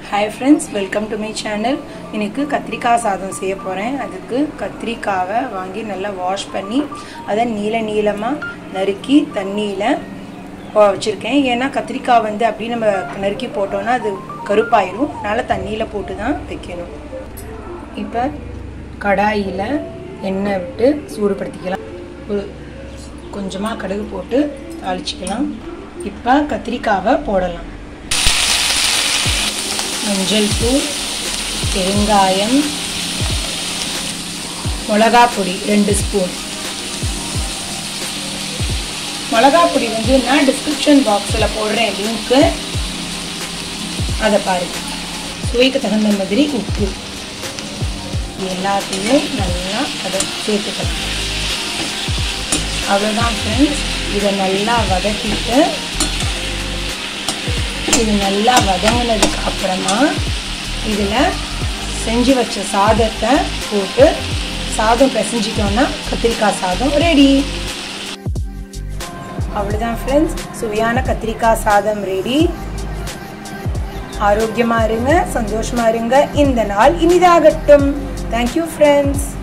hi friends welcome to my channel இன்னைக்கு கத்திரிக்காய் சாதம் செய்ய போகிறேன் அதுக்கு கத்திரிக்காவை வாங்கி நல்லா வாஷ் பண்ணி அதை நீல நீளமாக நறுக்கி தண்ணியில் வச்சுருக்கேன் ஏன்னா கத்திரிக்காய் வந்து அப்படி நம்ம நறுக்கி போட்டோன்னா அது கருப்பாயிரும் அதனால் தண்ணியில் போட்டு தான் வைக்கணும் இப்போ கடாயில் எண்ணெய் விட்டு சூடுபடுத்திக்கலாம் ஒரு கொஞ்சமாக கடுகு போட்டு தாளிச்சிக்கலாம் இப்போ கத்திரிக்காவை போடலாம் மஞ்சள் தூள் பெருங்காயம் மிளகா பொடி ரெண்டு ஸ்பூன் மிளகா பொடி வந்து நான் டிஸ்கிரிப்ஷன் பாக்ஸில் போடுறேன் லிங்க்கு அதை பாருங்க சுவைக்கு தகுந்த மாதிரி உப்பு எல்லாத்தையும் நல்லா அதை சேர்த்துக்கலாம் அவ்வளோதான் ஃப்ரெண்ட்ஸ் இதை நல்லா வதக்கிட்டு இது நல்லா வதங்கினதுக்கு அப்புறமா இதில் செஞ்சு வச்ச சாதத்தை போட்டு சாதம் பிசைஞ்சிட்டோன்னா கத்திரிக்காய் சாதம் ரெடி அவ்வளோதான் ஃப்ரெண்ட்ஸ் சுவையான கத்திரிக்காய் சாதம் ரெடி ஆரோக்கியமாக இருங்க சந்தோஷமாக இருங்க இந்த நாள் இனிதாகட்டும் தேங்க்யூ ஃப்ரெண்ட்ஸ்